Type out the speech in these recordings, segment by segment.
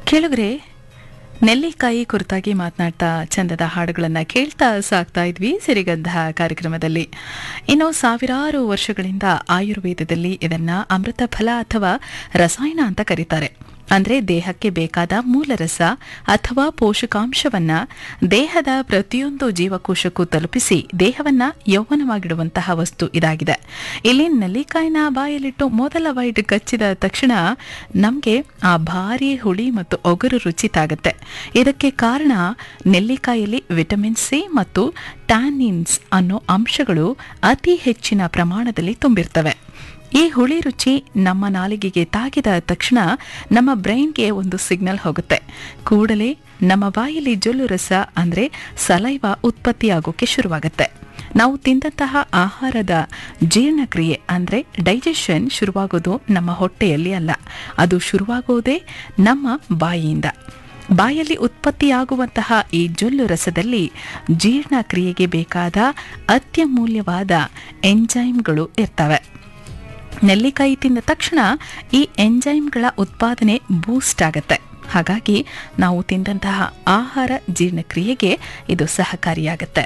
ಕೇಳಿದ್ರೆ ನೆಲ್ಲಿಕಾಯಿ ಕುರಿತಾಗಿ ಮಾತನಾಡ್ತಾ ಚಂದದ ಹಾಡುಗಳನ್ನು ಕೇಳ್ತಾ ಸಾಕ್ತಾ ಇದ್ವಿ ಸಿರಿಗಂಧ ಕಾರ್ಯಕ್ರಮದಲ್ಲಿ ಇನ್ನು ಸಾವಿರಾರು ವರ್ಷಗಳಿಂದ ಆಯುರ್ವೇದದಲ್ಲಿ ಇದನ್ನ ಅಮೃತ ಫಲ ಅಥವಾ ರಸಾಯನ ಅಂತ ಕರೀತಾರೆ ಅಂದ್ರೆ ದೇಹಕ್ಕೆ ಬೇಕಾದ ಮೂಲರಸ ಅಥವಾ ಪೋಷಕಾಂಶವನ್ನ ದೇಹದ ಪ್ರತಿಯೊಂದು ಜೀವಕೋಶಕ್ಕೂ ತಲುಪಿಸಿ ದೇಹವನ್ನ ಯೌವನವಾಗಿಡುವಂತಹ ವಸ್ತು ಇದಾಗಿದೆ ಇಲ್ಲಿ ನೆಲ್ಲಿಕಾಯಿನ ಬಾಯಲ್ಲಿಟ್ಟು ಮೊದಲ ಬೈಟ್ ಕಚ್ಚಿದ ತಕ್ಷಣ ನಮಗೆ ಆ ಭಾರಿ ಹುಳಿ ಮತ್ತು ಒಗರು ರುಚಿ ತಾಗತ್ತೆ ಇದಕ್ಕೆ ಕಾರಣ ನೆಲ್ಲಿಕಾಯಲ್ಲಿ ವಿಟಮಿನ್ ಸಿ ಮತ್ತು ಟ್ಯಾನಿನ್ಸ್ ಅನ್ನೋ ಅಂಶಗಳು ಅತಿ ಹೆಚ್ಚಿನ ಪ್ರಮಾಣದಲ್ಲಿ ತುಂಬಿರ್ತವೆ ಈ ಹುಳಿ ರುಚಿ ನಮ್ಮ ನಾಲಿಗೆಗೆ ತಾಗಿದ ತಕ್ಷಣ ನಮ್ಮ ಬ್ರೈನ್ಗೆ ಒಂದು ಸಿಗ್ನಲ್ ಹೋಗುತ್ತೆ ಕೂಡಲೇ ನಮ್ಮ ಬಾಯಲ್ಲಿ ಜೊಲ್ಲು ರಸ ಅಂದ್ರೆ ಸಲೈವ ಉತ್ಪತ್ತಿಯಾಗೋಕೆ ಶುರುವಾಗುತ್ತೆ ನಾವು ತಿಂದಂತಹ ಆಹಾರದ ಜೀರ್ಣಕ್ರಿಯೆ ಅಂದ್ರೆ ಡೈಜೆಷನ್ ಶುರುವಾಗೋದು ನಮ್ಮ ಹೊಟ್ಟೆಯಲ್ಲಿ ಅಲ್ಲ ಅದು ಶುರುವಾಗೋದೇ ನಮ್ಮ ಬಾಯಿಯಿಂದ ಬಾಯಲ್ಲಿ ಉತ್ಪತ್ತಿಯಾಗುವಂತಹ ಈ ಜೊಲ್ಲು ರಸದಲ್ಲಿ ಜೀರ್ಣಕ್ರಿಯೆಗೆ ಬೇಕಾದ ಅತ್ಯಮೂಲ್ಯವಾದ ಎಂಜೈಮ್ಗಳು ಇರ್ತವೆ ನೆಲ್ಲಿಕಾಯಿ ತಿಂದ ತಕ್ಷಣ ಈ ಎಂಜೈಮ್ಗಳ ಉತ್ಪಾದನೆ ಬೂಸ್ಟ್ ಆಗತ್ತೆ ಹಾಗಾಗಿ ನಾವು ತಿಂದಂತಹ ಆಹಾರ ಜೀರ್ಣಕ್ರಿಯೆಗೆ ಇದು ಸಹಕಾರಿಯಾಗತ್ತೆ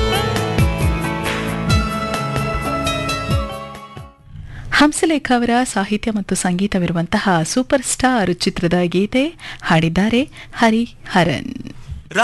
ಹಂಸಲೇಖ ಅವರ ಸಾಹಿತ್ಯ ಮತ್ತು ಸಂಗೀತವಿರುವಂತಹ ಸೂಪರ್ ಸ್ಟಾರ್ ಚಿತ್ರದ ಗೀತೆ ಹಾಡಿದ್ದಾರೆ ಹರಿ ಹರನ್